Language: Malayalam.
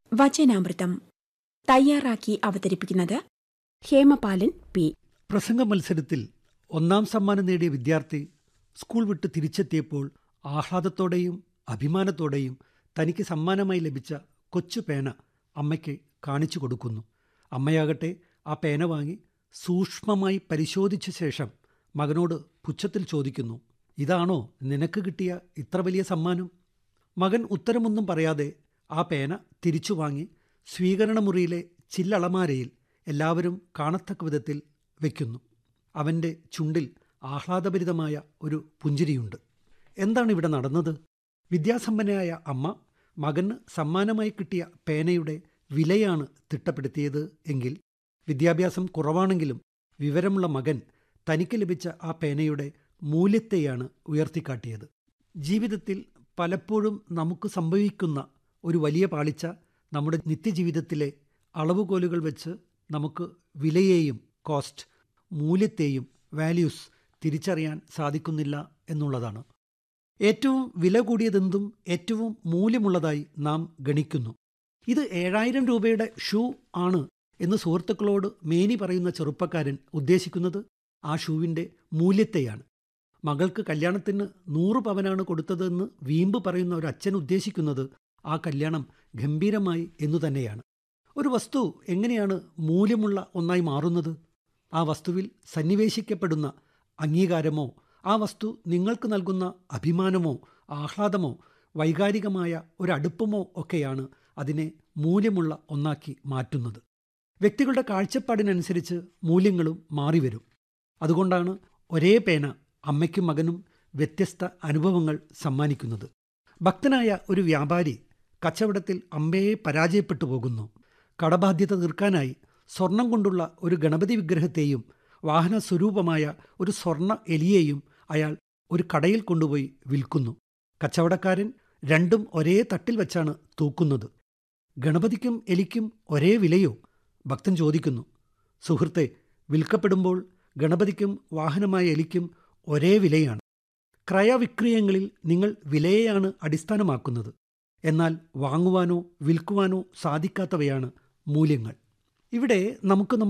വചനാമൃതം തയ്യാറാക്കി അവതരിപ്പിക്കുന്നത് ഹേമപാലൻ പി പ്രസംഗ മത്സരത്തിൽ ഒന്നാം സമ്മാനം നേടിയ വിദ്യാർത്ഥി സ്കൂൾ വിട്ട് തിരിച്ചെത്തിയപ്പോൾ ആഹ്ലാദത്തോടെയും അഭിമാനത്തോടെയും തനിക്ക് സമ്മാനമായി ലഭിച്ച കൊച്ചു പേന അമ്മയ്ക്ക് കാണിച്ചു കൊടുക്കുന്നു അമ്മയാകട്ടെ ആ പേന വാങ്ങി സൂക്ഷ്മമായി പരിശോധിച്ച ശേഷം മകനോട് പുച്ഛത്തിൽ ചോദിക്കുന്നു ഇതാണോ നിനക്ക് കിട്ടിയ ഇത്ര വലിയ സമ്മാനം മകൻ ഉത്തരമൊന്നും പറയാതെ ആ പേന തിരിച്ചു വാങ്ങി സ്വീകരണമുറിയിലെ ചില്ലളമാരയിൽ എല്ലാവരും കാണത്തക്ക വിധത്തിൽ വയ്ക്കുന്നു അവൻ്റെ ചുണ്ടിൽ ആഹ്ലാദഭരിതമായ ഒരു പുഞ്ചിരിയുണ്ട് എന്താണ് ഇവിടെ നടന്നത് വിദ്യാസമ്പന്നയായ അമ്മ മകന് സമ്മാനമായി കിട്ടിയ പേനയുടെ വിലയാണ് തിട്ടപ്പെടുത്തിയത് എങ്കിൽ വിദ്യാഭ്യാസം കുറവാണെങ്കിലും വിവരമുള്ള മകൻ തനിക്ക് ലഭിച്ച ആ പേനയുടെ മൂല്യത്തെയാണ് ഉയർത്തിക്കാട്ടിയത് ജീവിതത്തിൽ പലപ്പോഴും നമുക്ക് സംഭവിക്കുന്ന ഒരു വലിയ പാളിച്ച നമ്മുടെ നിത്യജീവിതത്തിലെ അളവുകോലുകൾ വെച്ച് നമുക്ക് വിലയെയും കോസ്റ്റ് മൂല്യത്തെയും വാല്യൂസ് തിരിച്ചറിയാൻ സാധിക്കുന്നില്ല എന്നുള്ളതാണ് ഏറ്റവും വില കൂടിയതെന്തും ഏറ്റവും മൂല്യമുള്ളതായി നാം ഗണിക്കുന്നു ഇത് ഏഴായിരം രൂപയുടെ ഷൂ ആണ് എന്ന് സുഹൃത്തുക്കളോട് മേനി പറയുന്ന ചെറുപ്പക്കാരൻ ഉദ്ദേശിക്കുന്നത് ആ ഷൂവിൻ്റെ മൂല്യത്തെയാണ് മകൾക്ക് കല്യാണത്തിന് നൂറ് പവനാണ് കൊടുത്തതെന്ന് വീമ്പ് പറയുന്ന ഒരു അച്ഛൻ ഉദ്ദേശിക്കുന്നത് ആ കല്യാണം ഗംഭീരമായി എന്നു തന്നെയാണ് ഒരു വസ്തു എങ്ങനെയാണ് മൂല്യമുള്ള ഒന്നായി മാറുന്നത് ആ വസ്തുവിൽ സന്നിവേശിക്കപ്പെടുന്ന അംഗീകാരമോ ആ വസ്തു നിങ്ങൾക്ക് നൽകുന്ന അഭിമാനമോ ആഹ്ലാദമോ വൈകാരികമായ ഒരടുപ്പമോ ഒക്കെയാണ് അതിനെ മൂല്യമുള്ള ഒന്നാക്കി മാറ്റുന്നത് വ്യക്തികളുടെ കാഴ്ചപ്പാടിനനുസരിച്ച് മൂല്യങ്ങളും മാറിവരും അതുകൊണ്ടാണ് ഒരേ പേന അമ്മയ്ക്കും മകനും വ്യത്യസ്ത അനുഭവങ്ങൾ സമ്മാനിക്കുന്നത് ഭക്തനായ ഒരു വ്യാപാരി കച്ചവടത്തിൽ അമ്പയെ പരാജയപ്പെട്ടു പോകുന്നു കടബാധ്യത തീർക്കാനായി സ്വർണം കൊണ്ടുള്ള ഒരു ഗണപതി വിഗ്രഹത്തെയും വാഹന സ്വരൂപമായ ഒരു സ്വർണ്ണ എലിയെയും അയാൾ ഒരു കടയിൽ കൊണ്ടുപോയി വിൽക്കുന്നു കച്ചവടക്കാരൻ രണ്ടും ഒരേ തട്ടിൽ വെച്ചാണ് തൂക്കുന്നത് ഗണപതിക്കും എലിക്കും ഒരേ വിലയോ ഭക്തൻ ചോദിക്കുന്നു സുഹൃത്തെ വിൽക്കപ്പെടുമ്പോൾ ഗണപതിക്കും വാഹനമായ എലിക്കും ഒരേ വിലയാണ് ക്രയവിക്രയങ്ങളിൽ നിങ്ങൾ വിലയെയാണ് അടിസ്ഥാനമാക്കുന്നത് എന്നാൽ വാങ്ങുവാനോ വിൽക്കുവാനോ സാധിക്കാത്തവയാണ് മൂല്യങ്ങൾ ഇവിടെ നമുക്ക് നമ്മുടെ